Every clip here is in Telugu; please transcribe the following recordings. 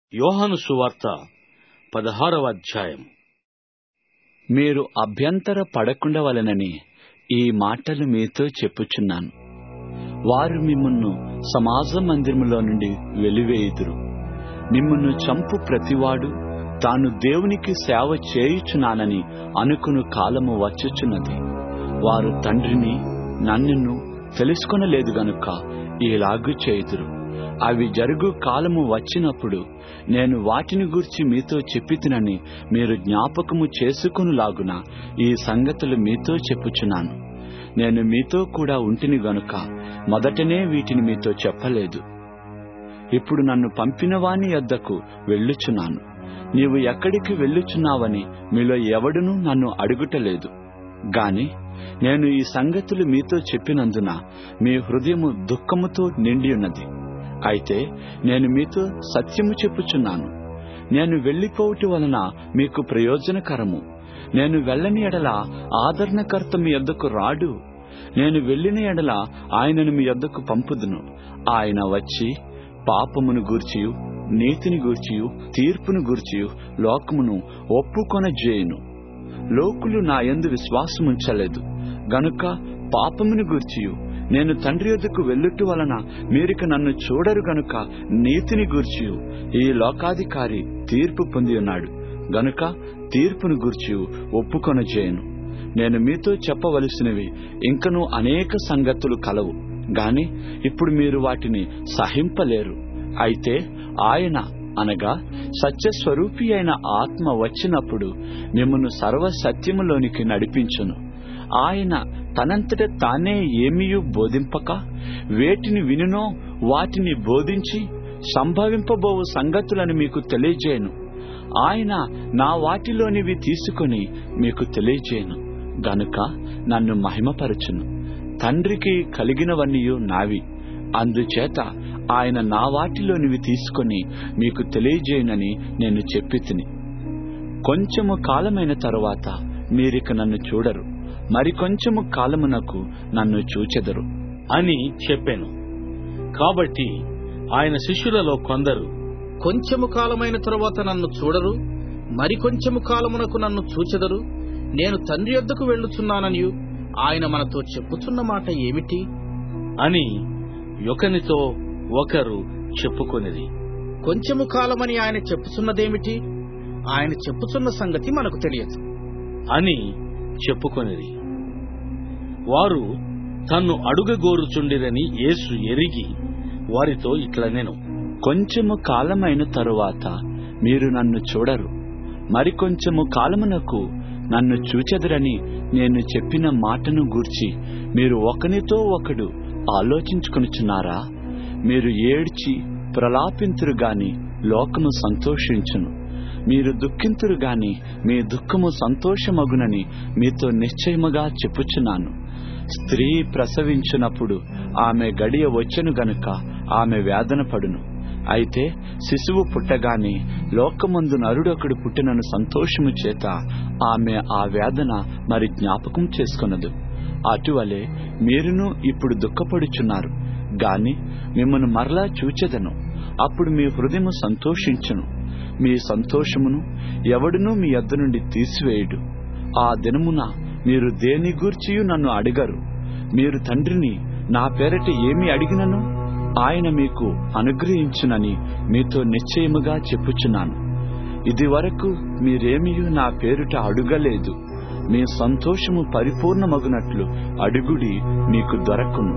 యోహాను సువార్త పదహారవ అధ్యాయం మీరు అభ్యంతర పడకుండవలెనని ఈ మాటలు మీతో చెప్పుచున్నాను వారు మిమ్మును సమాజ మందిరములో నుండి వెలివేయుదురు మిమ్మును చంపు ప్రతివాడు తాను దేవునికి సేవ చేయుచున్నానని అనుకును కాలము వచ్చుచున్నది వారు తండ్రిని నన్నును తెలుసుకొనలేదు గనుక ఇలాగు చేయుదురు అవి జరుగు కాలము వచ్చినప్పుడు నేను వాటిని గూర్చి మీతో చెప్పితినని మీరు జ్ఞాపకము చేసుకునులాగున ఈ సంగతులు మీతో చెప్పుచున్నాను నేను మీతో కూడా ఉంటిని గనుక మొదటనే వీటిని మీతో చెప్పలేదు ఇప్పుడు నన్ను పంపిన వాని యొద్దకు వెళ్ళుచున్నాను నీవు ఎక్కడికి వెళ్ళుచున్నావని మీలో ఎవడునూ నన్ను అడుగుటలేదు గాని నేను ఈ సంగతులు మీతో చెప్పినందున మీ హృదయము దుఃఖముతో నిండి ఉన్నది అయితే నేను మీతో సత్యము చెప్పుచున్నాను నేను వెళ్లిపోవుటి వలన మీకు ప్రయోజనకరము నేను వెళ్ళని ఎడల ఆదరణకర్త మీ యొద్దకు రాడు నేను వెళ్ళిన ఎడల ఆయనను మీ యొద్దకు పంపుదును ఆయన వచ్చి పాపమును గూర్చియు నీతిని గూర్చియు తీర్పును గూర్చియు లోకమును ఒప్పుకొన జేయును లోకులు నా యందు విశ్వాసముంచలేదు గనుక పాపమును గూర్చియు నేను తండ్రి యొద్దకు వెళ్ళుట వలన మీరిక నన్ను చూడరు గనుక నీతిని గూర్చియు ఈ లోకాధికారి తీర్పు పొంది ఉన్నాడు గనుక తీర్పును గూర్చియు ఒప్పుకొన చేయను నేను మీతో చెప్పవలసినవి ఇంకనూ అనేక సంగతులు కలవు గాని ఇప్పుడు మీరు వాటిని సహింపలేరు అయితే ఆయన అనగా సత్యస్వరూపి అయిన ఆత్మ వచ్చినప్పుడు మిమ్మను సర్వ సత్యములోనికి నడిపించును ఆయన తనంతట తానే ఏమీయూ బోధింపక వేటిని వినునో వాటిని బోధించి సంభవింపబోవు సంగతులను మీకు తెలియజేయను ఆయన నా వాటిలోనివి తీసుకుని మీకు తెలియజేయను గనుక నన్ను మహిమపరచును తండ్రికి కలిగినవన్నీయు నావి అందుచేత ఆయన నా వాటిలోనివి తీసుకుని మీకు తెలియజేయనని నేను చెప్పి తిని కొంచెము కాలమైన తరువాత మీరిక నన్ను చూడరు మరికొంచెము కాలమునకు నన్ను చూచెదరు అని చెప్పాను కాబట్టి ఆయన శిష్యులలో కొందరు కొంచెము కాలమైన తరువాత నన్ను చూడరు మరికొంచెము కాలమునకు నన్ను చూచెదరు నేను తండ్రి యొద్దకు వెళ్ళుచున్నాననియు ఆయన మనతో చెప్పుచున్న మాట ఏమిటి అని ఒకనితో ఒకరు చెప్పుకొనిది కొంచెము కాలమని ఆయన చెప్పుచున్నదేమిటి ఆయన చెప్పుచున్న సంగతి మనకు తెలియదు అని చెప్పుకొనిది వారు తన్ను అడుగగోరుచుండిరని యేసు ఎరిగి వారితో ఇట్లా నేను కొంచెము కాలమైన తరువాత మీరు నన్ను చూడరు మరికొంచెము కాలమునకు నన్ను చూచెదరని నేను చెప్పిన మాటను గూర్చి మీరు ఒకనితో ఒకడు ఆలోచించుకొనుచున్నారా మీరు ఏడ్చి ప్రలాపింతురు గాని లోకము సంతోషించును మీరు దుఃఖింతురు గాని మీ దుఃఖము సంతోషమగునని మీతో నిశ్చయముగా చెప్పుచున్నాను స్త్రీ ప్రసవించినప్పుడు ఆమె గడియ వచ్చెను గనుక ఆమె వేదన పడును అయితే శిశువు పుట్టగానే లోకమందు నరుడొకడు పుట్టినను సంతోషము చేత ఆమె ఆ వేదన మరి జ్ఞాపకం చేసుకొనదు అటువలే మీరును ఇప్పుడు దుఃఖపడుచున్నారు గాని మిమ్మను మరలా చూచెదను అప్పుడు మీ హృదయము సంతోషించును మీ సంతోషమును ఎవడునూ మీ యొద్ద నుండి తీసివేయుడు ఆ దినమున మీరు దేని గూర్చియు నన్ను అడిగరు మీరు తండ్రిని నా పేరట ఏమి అడిగినను ఆయన మీకు అనుగ్రహించునని మీతో నిశ్చయముగా చెప్పుచున్నాను ఇది వరకు మీరేమియు నా పేరుట అడుగలేదు మీ సంతోషము పరిపూర్ణమగునట్లు అడుగుడి మీకు దొరకును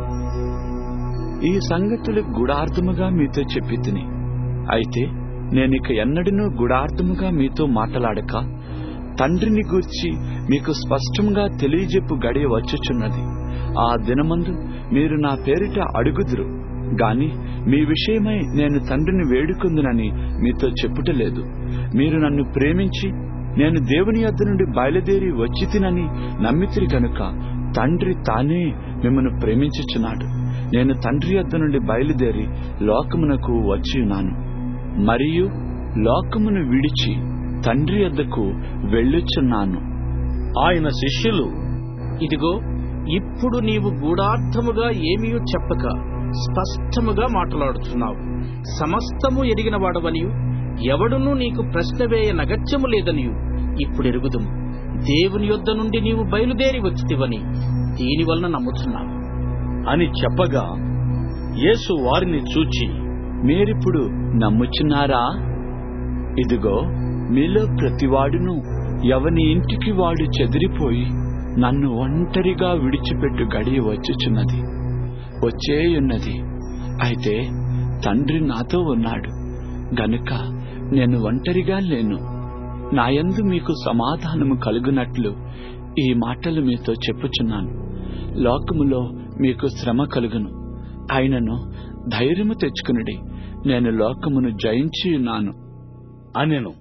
ఈ సంగతులు గుడార్థముగా మీతో చెప్పి తిని అయితే నేనిక ఎన్నడూ గుడార్థముగా మీతో మాట్లాడక తండ్రిని గూర్చి మీకు స్పష్టంగా తెలియజెప్పు గడియ వచ్చుచున్నది ఆ దినమందు మీరు నా పేరిట అడుగుదురు గాని మీ విషయమై నేను తండ్రిని వేడుకుందునని మీతో చెప్పుటలేదు మీరు నన్ను ప్రేమించి నేను దేవుని యొద్ద నుండి బయలుదేరి వచ్చి తినని నమ్మితిరి గనుక తండ్రి తానే మిమ్మను ప్రేమించుచున్నాడు నేను తండ్రి యొద్ద నుండి బయలుదేరి లోకమునకు వచ్చి ఉన్నాను మరియు లోకమును విడిచి తండ్రి యొద్దకు వెళ్ళుచున్నాను ఆయన శిష్యులు ఇదిగో ఇప్పుడు నీవు గూఢార్థముగా ఏమీ చెప్పక స్పష్టముగా మాట్లాడుచున్నావు సమస్తము ఎరిగిన వాడవనియు ఎవడునూ నీకు ప్రశ్న వేయ నగత్యము లేదనియు ఇప్పుడు ఎరుగుదుము దేవుని యొద్ద నుండి నీవు బయలుదేరి వచ్చితివని దీని వలన నమ్ముచున్నావు అని చెప్పగా యేసు వారిని చూచి మీరిప్పుడు నమ్ముచున్నారా ఇదిగో మీలో ప్రతివాడును ఎవని ఇంటికి వాడు చెదిరిపోయి నన్ను ఒంటరిగా విడిచిపెట్టు గడియ వచ్చుచున్నది వచ్చేయున్నది అయితే తండ్రి నాతో ఉన్నాడు గనుక నేను ఒంటరిగా లేను నాయందు మీకు సమాధానము కలుగునట్లు ఈ మాటలు మీతో చెప్పుచున్నాను లోకములో మీకు శ్రమ కలుగును ఆయనను ధైర్యము తెచ్చుకునుడి నేను లోకమును జయించి ఉన్నాను అనెను